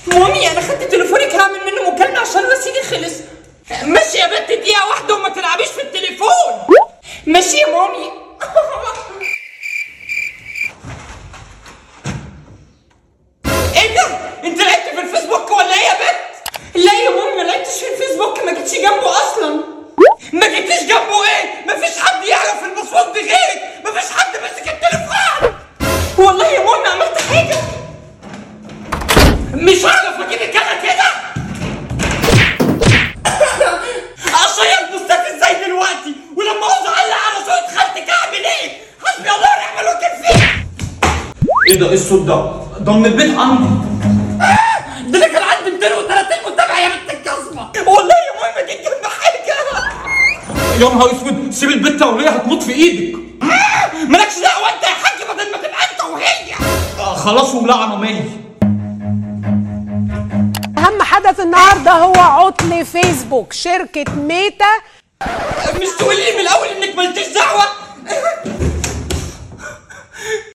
مامي انا خدت تليفونك هعمل منه مكالمه عشان رصيدي خلص ماشي يا بنت دقيقه واحده وما تلعبيش في التليفون ماشي يا مامي ايه ده انت لعبت في الفيسبوك ولا ايه يا بنت لا يا مامي ما لعبتش في الفيسبوك ما جيتش جنبه اصلا ما جيتيش جنبه ايه مفيش حد يعرف الباسورد غيرك مفيش حد ماسك التليفون والله يا مامي عملت حاجه مش هعرف اجيبك انا كده اصيد مستفز ازاي دلوقتي ولما عاوز اعلق على صوت خالتك اعمل ايه حسبي الله ونعم الوكيل فيك ايه ده ايه الصوت ده؟ ده من البيت عندي ده انا كان عندي 230 متابع يا بنت الكظمه والله يا ماما دي جنب حاجه يا نهار اسود سيب البت يا وليه هتموت في ايدك مالكش دعوه انت يا حاج بدل ما تبقى انت وهي آه خلاص وملعنه مالي اهم حدث النهارده هو عطل فيسبوك شركه ميتا مش تقولي لي من الاول انك مالكيش دعوه